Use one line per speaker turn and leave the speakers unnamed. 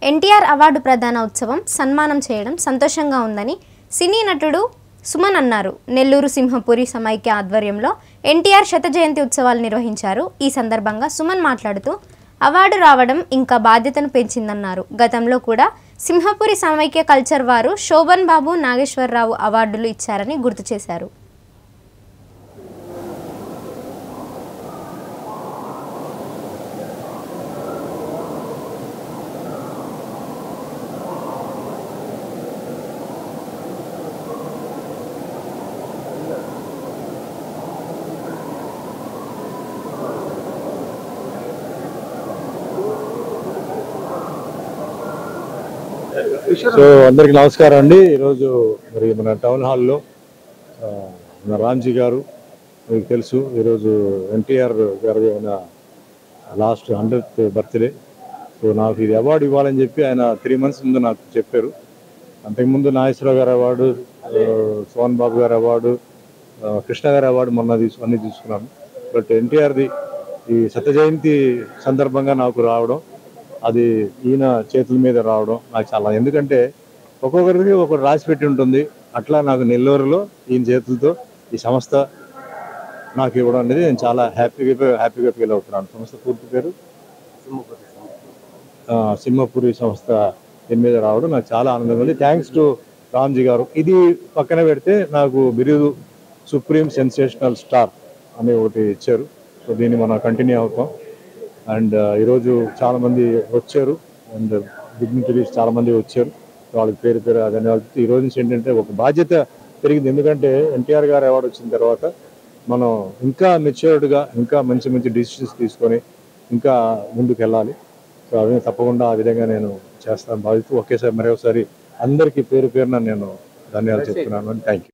NTR award ప్రదాన ఉత్సవం సన్మానం చేయడం సంతోషంగా ఉందని సినీ నటుడు సుమన్ అన్నారు నెల్లూరు సింహపురి సమైక్య ఆధ్వర్యంలో ఎన్టీఆర్ శత జయంతి ఉత్సవాలు నిర్వహించారు ఈ సందర్భంగా సుమన్ మాట్లాడుతూ అవార్డు రావడం ఇంకా బాధ్యతను పెంచిందన్నారు గతంలో కూడా సింహపురి సమైక్య కల్చర్ వారు శోభన్ బాబు నాగేశ్వరరావు అవార్డులు ఇచ్చారని గుర్తు చేశారు
సో అందరికి నమస్కారం అండి ఈరోజు మరి మన టౌన్ హాల్లో ఆ, మన రామ్జీ గారు మీకు తెలుసు ఈరోజు ఎన్టీఆర్ గారి ఆయన లాస్ట్ హండ్రెడ్ బర్త్డే సో నాకు ఇది అవార్డు ఇవ్వాలని చెప్పి ఆయన త్రీ మంత్స్ ముందు నాకు చెప్పారు అంతకుముందు నాగేశ్వరరావు గారి అవార్డు ఆ, సోహన్ బాబు గారి అవార్డు ఆ, కృష్ణ గారి అవార్డు మొన్న తీసు అన్ని తీసుకున్నాను బట్ ఎన్టీఆర్ది ఈ సత్య జయంతి సందర్భంగా నాకు రావడం అది ఈయన చేతుల మీద రావడం నాకు చాలా ఎందుకంటే ఒక్కొక్కరికి ఒకటి రాసి పెట్టి ఉంటుంది అట్లా నాకు నెల్లూరులో ఈయన చేతులతో ఈ సంస్థ నాకు ఇవ్వడం అనేది నేను చాలా హ్యాపీగా హ్యాపీగా ఫీల్ అవుతున్నాను సంస్థ పూర్తి పేరు ఆ, సింహపురి సంస్థ దీని మీద రావడం నాకు చాలా ఆనందంగా ఉంది థ్యాంక్స్ టు రామ్జీ గారు ఇది పక్కన పెడితే నాకు బిరుదు సుప్రీం సెన్సేషనల్ స్టార్ అని ఒకటి ఇచ్చారు సో దీన్ని మనం కంటిన్యూ అవుతాం అండ్ ఈరోజు చాలా మంది వచ్చారు అండ్ డిగ్నిటరీస్ చాలా మంది వచ్చారు వాళ్ళకి పేరు పేరు ధన్యవాదాలు ఈ రోజు నుంచి ఏంటంటే ఒక బాధ్యత పెరిగింది ఎందుకంటే ఎన్టీఆర్ గారు అవార్డు వచ్చిన తర్వాత మనం ఇంకా మెచ్యూర్డ్గా ఇంకా మంచి మంచి డిసిషన్స్ తీసుకొని ఇంకా ముందుకు వెళ్ళాలి సో అవి తప్పకుండా ఆ విధంగా నేను చేస్తాను భావిస్తూ ఒకేసారి మరొకసారి అందరికీ పేరు పేరున నేను ధన్యవాదాలు చెప్తున్నాను థ్యాంక్ యూ